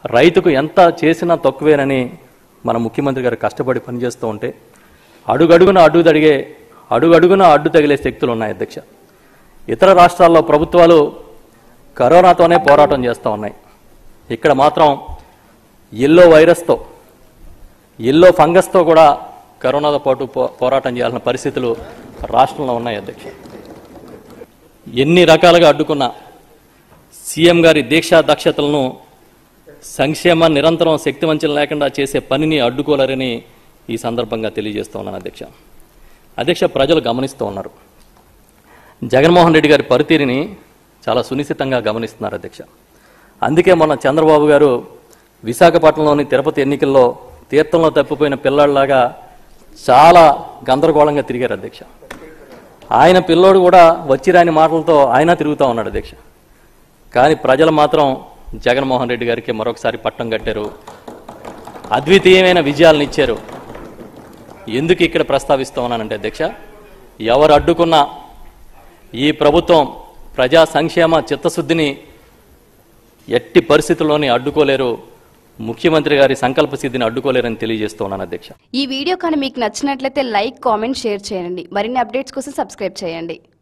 రైతుకు ఎంత చేసినా తక్కువేనని మన ముఖ్యమంత్రి గారు కష్టపడి పనిచేస్తూ ఉంటే అడుగడుగున అడ్డు తడిగే అడుగడుగున అడ్డు తగిలే శక్తులు ఉన్నాయి అధ్యక్ష ఇతర రాష్ట్రాల్లో ప్రభుత్వాలు కరోనాతోనే పోరాటం చేస్తూ ఉన్నాయి ఇక్కడ మాత్రం ఎల్లో వైరస్తో ఎల్లో ఫంగస్తో కూడా కరోనాతో పాటు పో- పోరాటం చేయాల్సిన పరిస్థితులు రాష్ట్రంలో ఉన్నాయి అధ్యక్ష ఎన్ని రకాలుగా అడ్డుకున్న సీఎం గారి దీక్షా దక్షతలను సంక్షేమ నిరంతరం శక్తివంచన లేకుండా చేసే పనిని అడ్డుకోలేరని ఈ సందర్భంగా తెలియజేస్తూ ఉన్నాను అధ్యక్ష అధ్యక్ష ప్రజలు గమనిస్తూ ఉన్నారు జగన్మోహన్ రెడ్డి గారి పరితీరిని చాలా సునిశ్చితంగా గమనిస్తున్నారు అధ్యక్ష అందుకే మొన్న చంద్రబాబు గారు విశాఖపట్నంలోని తిరుపతి ఎన్నికల్లో తీర్థంలో తప్పిపోయిన పిల్లాడిలాగా చాలా గందరగోళంగా తిరిగారు అధ్యక్ష ఆయన పిల్లోడు కూడా వచ్చిరాని మాటలతో ఆయన తిరుగుతూ ఉన్నాడు అధ్యక్ష కానీ ప్రజలు మాత్రం జగన్మోహన్ రెడ్డి గారికి మరొకసారి పట్టం కట్టారు అద్వితీయమైన విజయాలను ఇచ్చారు ఎందుకు ఇక్కడ ప్రస్తావిస్తూ ఉన్నానంటే అధ్యక్ష ఎవరు అడ్డుకున్నా ఈ ప్రభుత్వం ప్రజా సంక్షేమ చిత్తశుద్ధిని ఎట్టి పరిస్థితుల్లోని అడ్డుకోలేరు ముఖ్యమంత్రి గారి సంకల్ప సిద్ధిని అడ్డుకోలేరని తెలియజేస్తూ ఉన్నాను అధ్యక్ష ఈ వీడియో కానీ మీకు నచ్చినట్లయితే లైక్ కామెంట్ షేర్ చేయండి మరిన్ని అప్డేట్స్ కోసం సబ్స్క్రైబ్ చేయండి